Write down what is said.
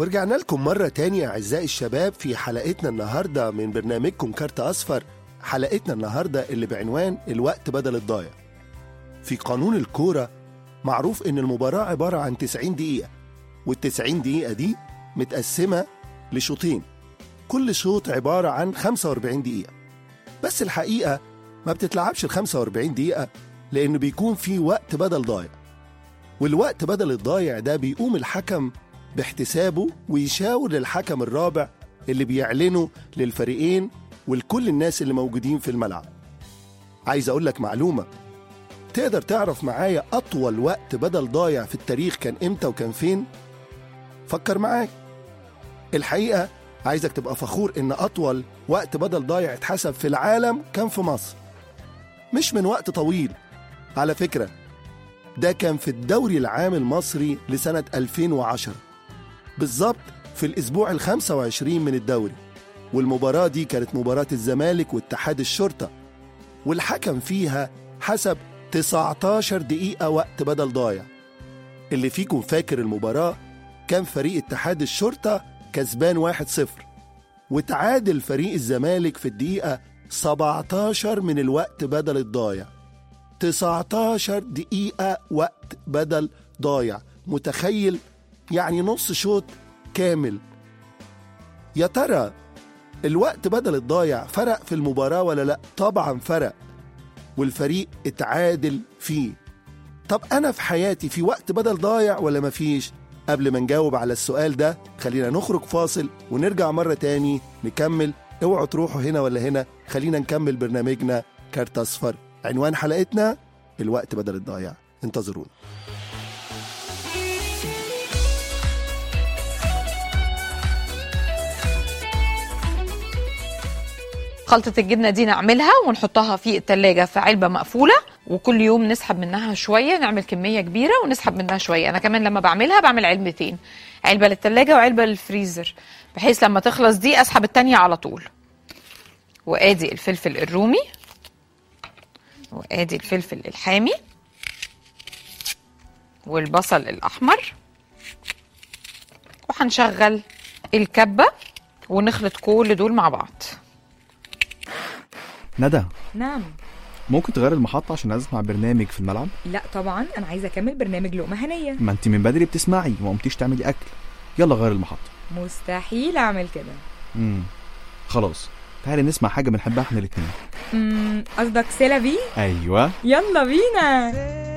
ورجعنا لكم مرة تانية أعزائي الشباب في حلقتنا النهاردة من برنامجكم كارت أصفر حلقتنا النهاردة اللي بعنوان الوقت بدل الضايع في قانون الكورة معروف إن المباراة عبارة عن 90 دقيقة والتسعين دقيقة دي متقسمة لشوطين كل شوط عبارة عن 45 دقيقة بس الحقيقة ما بتتلعبش ال 45 دقيقة لأنه بيكون في وقت بدل ضايع والوقت بدل الضايع ده بيقوم الحكم باحتسابه ويشاور للحكم الرابع اللي بيعلنه للفريقين ولكل الناس اللي موجودين في الملعب عايز أقول لك معلومة تقدر تعرف معايا أطول وقت بدل ضايع في التاريخ كان إمتى وكان فين؟ فكر معاك الحقيقة عايزك تبقى فخور إن أطول وقت بدل ضايع اتحسب في العالم كان في مصر مش من وقت طويل على فكرة ده كان في الدوري العام المصري لسنة 2010 بالظبط في الأسبوع ال 25 من الدوري والمباراة دي كانت مباراة الزمالك واتحاد الشرطة والحكم فيها حسب 19 دقيقة وقت بدل ضايع اللي فيكم فاكر المباراة كان فريق اتحاد الشرطة كسبان 1-0 وتعادل فريق الزمالك في الدقيقة 17 من الوقت بدل الضايع 19 دقيقة وقت بدل ضايع متخيل يعني نص شوط كامل يا ترى الوقت بدل الضايع فرق في المباراة ولا لا طبعا فرق والفريق اتعادل فيه طب أنا في حياتي في وقت بدل ضايع ولا مفيش قبل ما نجاوب على السؤال ده خلينا نخرج فاصل ونرجع مرة تاني نكمل اوعوا تروحوا هنا ولا هنا خلينا نكمل برنامجنا كارت أصفر عنوان حلقتنا الوقت بدل الضايع انتظرونا خلطة الجبنة دي نعملها ونحطها في التلاجة في علبة مقفولة وكل يوم نسحب منها شوية نعمل كمية كبيرة ونسحب منها شوية أنا كمان لما بعملها بعمل علبتين علبة للتلاجة وعلبة للفريزر بحيث لما تخلص دي أسحب التانية على طول وآدي الفلفل الرومي وآدي الفلفل الحامي والبصل الأحمر وهنشغل الكبة ونخلط كل دول مع بعض ندى نعم ممكن تغير المحطة عشان عايز اسمع برنامج في الملعب لا طبعا انا عايزه اكمل برنامج لقمه هنيه ما انت من بدري بتسمعي وما قمتيش تعملي اكل يلا غير المحطة مستحيل اعمل كده امم خلاص تعالي نسمع حاجة بنحبها احنا الاتنين أمم، قصدك سيلا بي ايوه يلا بينا